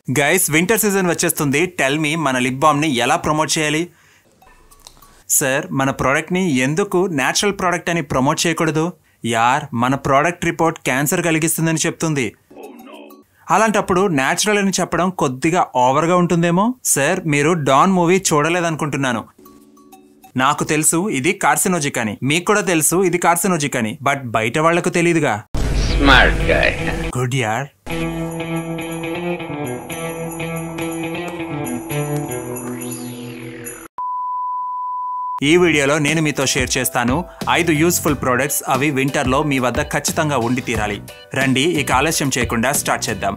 Guys winter season వచ్చేస్తుంది tell me మన lip బామ్ని ఎలా ప్రమోట్ చేయాలి సార్ మన ప్రోడక్ట్ని ఎందుకు న్యాచురల్ ప్రోడక్ట్ అని ప్రమోట్ చేయకూడదు యార్ మన ప్రోడక్ట్ రిపోర్ట్ క్యాన్సర్ కలిగిస్తుందని చెప్తుంది అలాంటప్పుడు న్యాచురల్ అని చెప్పడం కొద్దిగా ఓవర్గా ఉంటుందేమో సార్ మీరు డాన్ మూవీ చూడలేదనుకుంటున్నాను నాకు తెలుసు ఇది కార్సినోజిక్ అని మీకు కూడా తెలుసు ఇది కార్సినోజిక్ అని బట్ బయట వాళ్లకు తెలియదుగా Smart guy. గుడ్ యార్ ఈ వీడియోలో నేను మీతో షేర్ చేస్తాను ఐదు యూస్ఫుల్ ప్రోడక్ట్స్ అవి వింటర్లో మీ వద్ద ఖచ్చితంగా ఉండి తీరాలి రండి ఇక ఆలస్యం చేయకుండా స్టార్ట్ చేద్దాం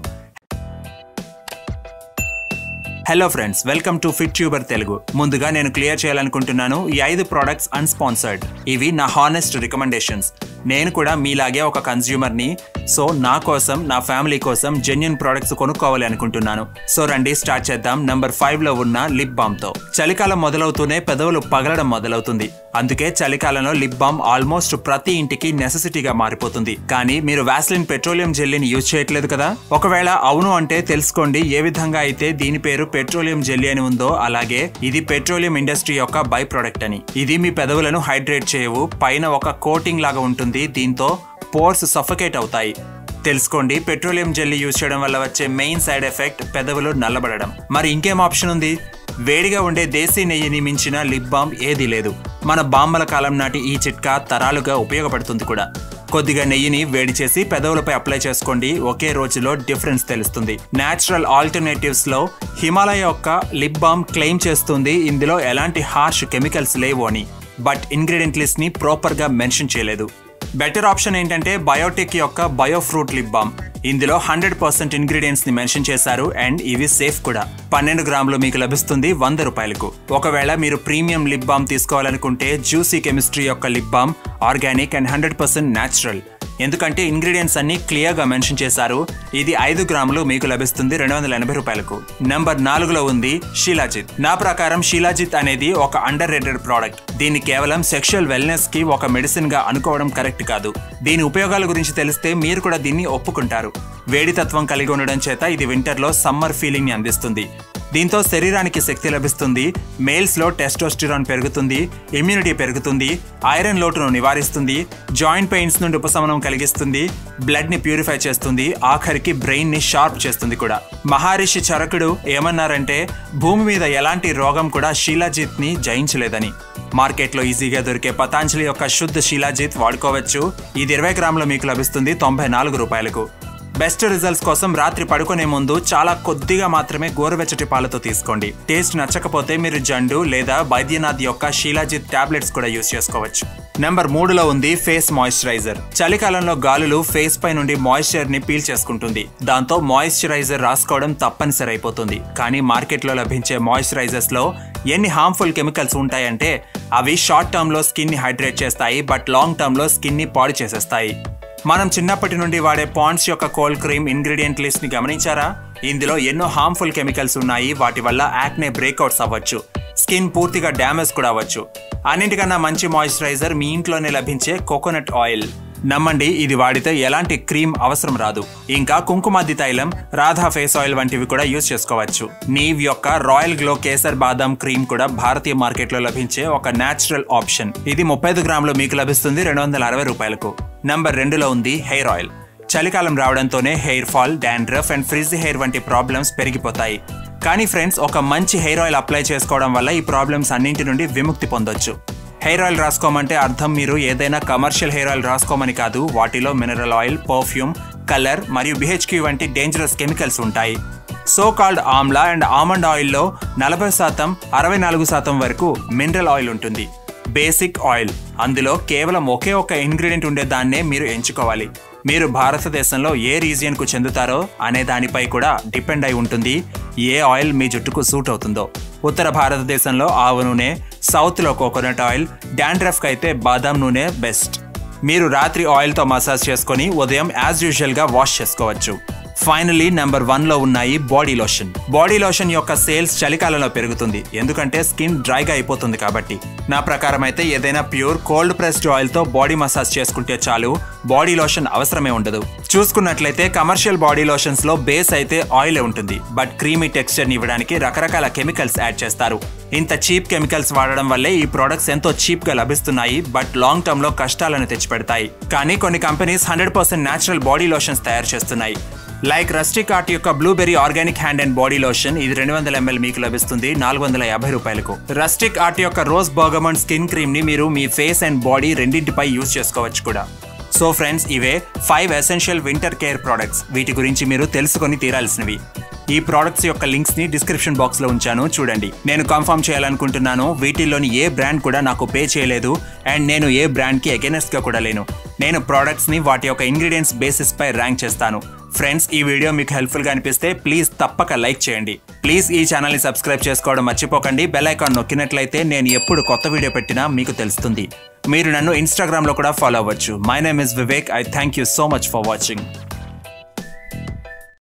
hello friends welcome to FitTuber Telugu ముందుగా నేను క్లియర్ చేయాలనుకుంటున్నాను ఈ ఐదు ప్రోడక్ట్స్ అన్స్పాన్సర్డ్ ఇవి నా హానెస్ట్ రికమెండేషన్స్ నేను కూడా మీలాగే ఒక కన్స్యూమర్ని సో నా కోసం నా ఫ్యామిలీ కోసం జెన్యున్ ప్రోడక్ట్స్ కొనుక్కోవాలి అనుకుంటున్నాను సో రండి స్టార్ట్ చేద్దాం నంబర్ ఫైవ్ లో ఉన్న లిప్ బామ్ తో చలికాలం మొదలవుతూనే పెదవులు పగలడం మొదలవుతుంది అందుకే చలికాలంలో లిప్ బామ్ ఆల్మోస్ట్ ప్రతి ఇంటికి నెసెసిటీగా మారిపోతుంది కానీ మీరు వాస్లిన్ పెట్రోలియం జెల్లీని యూజ్ చేయట్లేదు కదా ఒకవేళ అవును అంటే తెలుసుకోండి ఏ విధంగా అయితే దీని పేరు పెట్రోలియం జెల్లీ అని ఉందో అలాగే ఇది పెట్రోలియం ఇండస్ట్రీ యొక్క బై ప్రొడక్ట్ అని ఇది మీ పెదవులను హైడ్రేట్ చేయవు పైన ఒక కోటింగ్ లాగా ఉంటుంది దీంతో పోర్స్ సఫకేట్ అవుతాయి తెలుసుకోండి పెట్రోలియం జెల్లీ యూజ్ చేయడం వల్ల వచ్చే మెయిన్ సైడ్ ఎఫెక్ట్ పెదవులు నల్లబడడం మరి ఇంకేం ఆప్షన్ ఉంది వేడిగా ఉండే దేశీ నెయ్యిని మించిన లిప్ బామ్ ఏదీ లేదు మన బామ్మల కాలం నాటి ఈ చిట్కా తరాలుగా ఉపయోగపడుతుంది కూడా కొద్దిగా నెయ్యిని వేడి చేసి పెదవులపై అప్లై చేసుకోండి ఒకే రోజులో డిఫరెన్స్ తెలుస్తుంది నేచురల్ ఆల్టర్నేటివ్స్ లో హిమాలయ యొక్క లిప్ బామ్ క్లెయిమ్ చేస్తుంది ఇందులో ఎలాంటి హార్ష్ కెమికల్స్ లేవు అని బట్ ఇంగ్రీడియంట్ లిస్ట్ ని ప్రాపర్ గా మెన్షన్ చేయలేదు బెటర్ ఆప్షన్ ఏంటంటే బయోటిక్ యొక్క బయోఫ్రూట్ లిప్ బామ్ ఇందులో హండ్రెడ్ పర్సెంట్ ఇంగ్రీడియంట్స్ ని మెన్షన్ చేశారు అండ్ ఇవి సేఫ్ కూడా పన్నెండు గ్రాములు మీకు లభిస్తుంది వంద రూపాయలకు ఒకవేళ మీరు ప్రీమియం లిప్ బామ్ తీసుకోవాలనుకుంటే జ్యూసీ కెమిస్ట్రీ యొక్క lip balm organic and hundred percent natural ఎందుకంటే ఇంగ్రీడియంట్స్ అన్ని క్లియర్ గా మెన్షన్ చేశారు ఇది ఐదు గ్రాములు మీకు లభిస్తుంది రెండు వందల ఎనభై రూపాయలకు నంబర్ నాలుగులో ఉంది షీలాజిత్ నా ప్రకారం షీలాజిత్ అనేది ఒక అండర్ రేటెడ్ ప్రోడక్ట్ దీన్ని కేవలం సెక్షువల్ వెల్నెస్ కి ఒక మెడిసిన్ గా అనుకోవడం కరెక్ట్ కాదు దీని ఉపయోగాల గురించి తెలిస్తే మీరు కూడా దీన్ని ఒప్పుకుంటారు వేడితత్వం కలిగి ఉండడం చేత ఇది వింటర్లో సమ్మర్ ఫీలింగ్ ని అందిస్తుంది దీంతో శరీరానికి శక్తి లభిస్తుంది మేల్స్ లో టెస్టోస్టిరాన్ పెరుగుతుంది ఇమ్యూనిటీ పెరుగుతుంది ఐరన్ లోటును నివారిస్తుంది జాయింట్ పెయిన్స్ నుండి ఉపశమనం కలిగిస్తుంది బ్లడ్ ని ప్యూరిఫై చేస్తుంది ఆఖరికి బ్రెయిన్ ని షార్ప్ చేస్తుంది కూడా మహారిషి చరకుడు ఏమన్నారంటే భూమి మీద ఎలాంటి రోగం కూడా షీలాజిత్ ని జయించలేదని మార్కెట్లో ఈజీగా దొరికే పతాంజలి యొక్క శుద్ధ షీలాజిత్ వాడుకోవచ్చు ఇది ఇరవై గ్రాములు మీకు లభిస్తుంది తొంభై నాలుగు రూపాయలకు బెస్ట్ రిజల్ట్స్ కోసం రాత్రి పడుకునే ముందు చాలా కొద్దిగా మాత్రమే గోరువెచ్చటి పాలతో తీసుకోండి టేస్ట్ నచ్చకపోతే మీరు జండు లేదా బైద్యనాథ్ యొక్క షీలాజిత్ టాబ్లెట్స్ కూడా యూస్ చేసుకోవచ్చు నెంబర్ మూడులో ఉంది ఫేస్ మాయిశ్చరైజర్ చలికాలంలో గాలులు ఫేస్ పై నుండి మాయిశ్చర్ ని పీల్ చేసుకుంటుంది దాంతో మాయిశ్చరైజర్ రాసుకోవడం తప్పనిసరి అయిపోతుంది కానీ మార్కెట్లో లభించే మాయిశ్చరైజర్స్ లో ఎన్ని హార్మ్ఫుల్ కెమికల్స్ ఉంటాయంటే అవి షార్ట్ టర్మ్ లో స్కిన్ ని హైడ్రేట్ చేస్తాయి బట్ లాంగ్ టర్మ్ లో స్కిన్ ని పాడు చేసేస్తాయి మనం చిన్నప్పటి నుండి వాడే పాండ్స్ యొక్క కోల్డ్ క్రీమ్ ఇంగ్రీడియంట్ లిస్ట్ ని గమనించారా ఇందులో ఎన్నో హార్మ్ఫుల్ కెమికల్స్ ఉన్నాయి వాటి వల్ల యాక్నే బ్రేక్అవుట్స్ అవ్వచ్చు స్కిన్ పూర్తిగా డ్యామేజ్ కూడా అవ్వచ్చు అన్నింటికన్నా మంచి మాయిశ్చరైజర్ మీ ఇంట్లోనే లభించే కోకోనట్ ఆయిల్ నమ్మండి ఇది వాడితే ఎలాంటి క్రీమ్ అవసరం రాదు ఇంకా కుంకుమాది తైలం రాధా ఫేస్ ఆయిల్ వంటివి కూడా యూజ్ చేసుకోవచ్చు నీవ్ యొక్క రాయల్ గ్లో కేసర్ బాదాం క్రీమ్ కూడా భారతీయ మార్కెట్లో లభించే ఒక నేచురల్ ఆప్షన్ ఇది ముప్పై ఐదు గ్రాములు మీకు లభిస్తుంది రెండు వందల అరవై రూపాయలకు నంబర్ రెండులో ఉంది హెయిర్ ఆయిల్ చలికాలం రావడంతోనే hair fall dandruff and frizz hair వంటి ప్రాబ్లమ్స్ పెరిగిపోతాయి కానీ ఫ్రెండ్స్ ఒక మంచి హెయిర్ ఆయిల్ అప్లై చేసుకోవడం వల్ల ఈ ప్రాబ్లమ్స్ అన్నింటి నుండి విముక్తి పొందొచ్చు హెయిర్ ఆయిల్ రాసుకోమంటే అర్థం మీరు ఏదైనా కమర్షియల్ హెయిర్ ఆయిల్ రాసుకోమని కాదు వాటిలో మినరల్ ఆయిల్ పర్ఫ్యూమ్ కలర్ మరియు బిహెచ్క్యూ వంటి డేంజరస్ కెమికల్స్ ఉంటాయి so called amla and almond ఆయిల్లో నలభై శాతం అరవై నాలుగు శాతం వరకు మినరల్ ఆయిల్ ఉంటుంది బేసిక్ ఆయిల్ అందులో కేవలం ఒకే ఒక ఇంగ్రీడియంట్ ఉండే దాన్నే మీరు ఎంచుకోవాలి మీరు భారతదేశంలో ఏ రీజియన్ కు చెందుతారో అనే దానిపై కూడా డిపెండ్ అయి ఉంటుంది ఏ ఆయిల్ మీ జుట్టుకు సూట్ అవుతుందో ఉత్తర భారతదేశంలో ఆవు నూనె సౌత్లో కోకోనట్ ఆయిల్ డాండ్రఫ్కి అయితే బాదాం నూనె బెస్ట్ మీరు రాత్రి ఆయిల్తో మసాజ్ చేసుకొని ఉదయం యాజ్ యూజువల్గా వాష్ చేసుకోవచ్చు ఫైనలీ నెంబర్ వన్ లో ఉన్నాయి బాడీ లోషన్ బాడీ లోషన్ యొక్క సేల్స్ చలికాలంలో పెరుగుతుంది ఎందుకంటే స్కిన్ డ్రైగా అయిపోతుంది కాబట్టి నా ప్రకారం అయితే ఏదైనా ప్యూర్ కోల్డ్ ప్రెస్డ్ ఆయిల్ తో బాడీ మసాజ్ చేసుకుంటే చాలు బాడీ లోషన్ అవసరమే ఉండదు చూసుకున్నట్లయితే కమర్షియల్ బాడీ లోషన్స్ లో బేస్ అయితే ఆయిలే ఉంటుంది బట్ క్రీమీ టెక్స్చర్ ని ఇవ్వడానికి రకరకాల కెమికల్స్ యాడ్ చేస్తారు ఇంత చీప్ కెమికల్స్ వాడడం వల్లే ఈ ప్రొడక్ట్స్ ఎంతో చీప్ గా లభిస్తున్నాయి బట్ లాంగ్ టర్మ్ లో కష్టాలను తెచ్చిపెడతాయి కానీ కొన్ని companies hundred percent natural body lotions తయారు చేస్తున్నాయి లైక్ రస్టిక్ ఆర్ట్ యొక్క blueberry organic hand and body lotion ఇది రెండు వందల ఎంఎల్ మీకు లభిస్తుంది నాలుగు వందల యాభై రూపాయలకు రస్టిక్ ఆర్ట్ యొక్క రోజ్ బర్గమన్ స్కిన్ క్రీమ్ ని మీరు మీ ఫేస్ అండ్ బాడీ రెండింటిపై యూజ్ చేసుకోవచ్చు కూడా సో ఫ్రెండ్స్ ఇవే five essential winter care products వీటి గురించి మీరు తెలుసుకొని తీరాల్సినవి ఈ ప్రోడక్ట్స్ యొక్క లింక్స్ ని డిస్క్రిప్షన్ బాక్స్ లో ఉంచాను చూడండి నేను కన్ఫర్మ్ చేయాలనుకుంటున్నాను వీటిల్లోని ఏ బ్రాండ్ కూడా నాకు పే చేయలేదు అండ్ నేను ఏ బ్రాండ్ కి అగెనెస్ట్ గా కూడా లేను నేను ప్రోడక్ట్స్ ని వాటి యొక్క ఇంగ్రీడియంట్స్ బేసిస్ పై ర్యాంక్ చేస్తాను ఫ్రెండ్స్ ఈ వీడియో మీకు హెల్ప్ఫుల్ గా అనిపిస్తే ప్లీజ్ తప్పక లైక్ చేయండి ప్లీజ్ ఈ ఛానల్ ని సబ్స్క్రైబ్ చేసుకోవడం మర్చిపోకండి బెల్ ఐకాన్ నొక్కినట్లయితే నేను ఎప్పుడు కొత్త వీడియో పెట్టినా మీకు తెలుస్తుంది మీరు నన్ను ఇన్స్టాగ్రామ్ లో కూడా ఫాలో అవ్వచ్చు my name is Vivek I thank you so much for watching